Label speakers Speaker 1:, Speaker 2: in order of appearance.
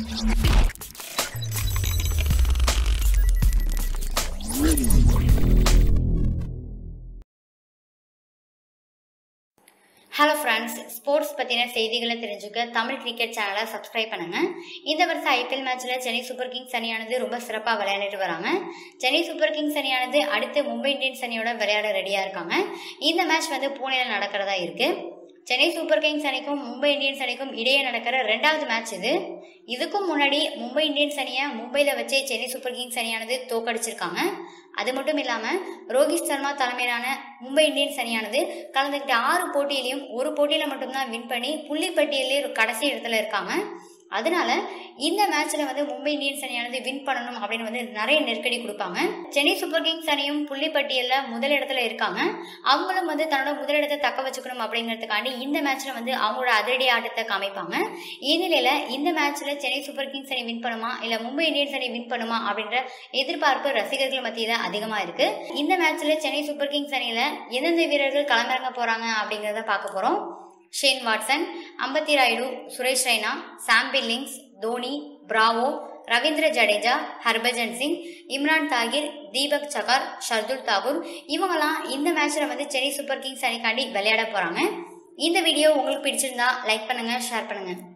Speaker 1: hello friends sports பற்றின செய்திகளை தெரிஞ்சுக்க தமிழ் கிரிக்கெட் சேனலை சப்ஸ்கிரைப் பண்ணுங்க இந்த வருஷம் ஐபிஎல் மேட்ச்சில் சென்னை சூப்பர் கிங்ஸ் அணியானது ரொம்ப சிறப்பாக விளையாடிட்டு வராங்க சென்னை சூப்பர் கிங்ஸ் அணியானது அடுத்து மும்பை இந்தியன்ஸ் அணியோட விளையாட ரெடியாக இருக்காங்க இந்த மேட்ச் வந்து பூனேல நடக்கிறதா இருக்கு சென்னை சூப்பர் கிங்ஸ் அணிக்கும் மும்பை இந்தியன்ஸ் அணிக்கும் இடையே நடக்கிற ரெண்டாவது மேட்ச் இது இதுக்கும் முன்னாடி மும்பை இந்தியன்ஸ் அணியை மும்பையில் வச்சே சென்னை சூப்பர் கிங்ஸ் அணியானது தோக்கடிச்சிருக்காங்க அது மட்டும் இல்லாமல் ரோஹித் சர்மா தலைமையிலான மும்பை இந்தியன்ஸ் அணியானது கலந்துக்கிட்ட ஆறு போட்டியிலையும் ஒரு போட்டியில் மட்டும்தான் வின் பண்ணி புள்ளி பட்டியலே கடைசி இடத்துல இருக்காங்க அதனால இந்த மேட்ச்ல வந்து மும்பை இந்தியன்ஸ் அணியானது வின் பண்ணணும் அப்படின்னு வந்து நிறைய நெருக்கடி கொடுப்பாங்க சென்னை சூப்பர் கிங்ஸ் அணியும் புள்ளி பட்டியல்ல முதல் இடத்துல இருக்காங்க அவங்களும் வந்து தன்னோட முதலிடத்தை தக்க வச்சுக்கணும் அப்படிங்கிறதுக்காண்டி இந்த மேட்ச்ல வந்து அவங்களோட அதிரடி ஆட்டத்தை காமிப்பாங்க இந்நிலையில இந்த மேட்ச்ல சென்னை சூப்பர் கிங்ஸ் அணி வின் பண்ணுமா இல்ல மும்பை இந்தியன்ஸ் அணி வின் பண்ணுமா அப்படின்ற எதிர்பார்ப்பு ரசிகர்கள் மத்தியில அதிகமா இருக்கு இந்த மேட்ச்ல சென்னை சூப்பர் கிங்ஸ் அணியில எந்தெந்த வீரர்கள் களமிறங்க போறாங்க அப்படிங்கிறத பார்க்க போறோம் Shane Watson Ambati Rayudu Suresh Raina Sam Billings Dhoni Bravo Ravindra Jadeja Harbhajan Singh Imran Tahir Deepak Chahar Shardul Thakur இவங்கெல்லாம் இந்த மேட்ச்ல வந்து சென்னை சூப்பர் கிங்ஸ் அணிக்காண்டி விளையாட போறாங்க இந்த வீடியோ உங்களுக்கு பிடிச்சிருந்தா லைக் பண்ணுங்க ஷேர் பண்ணுங்க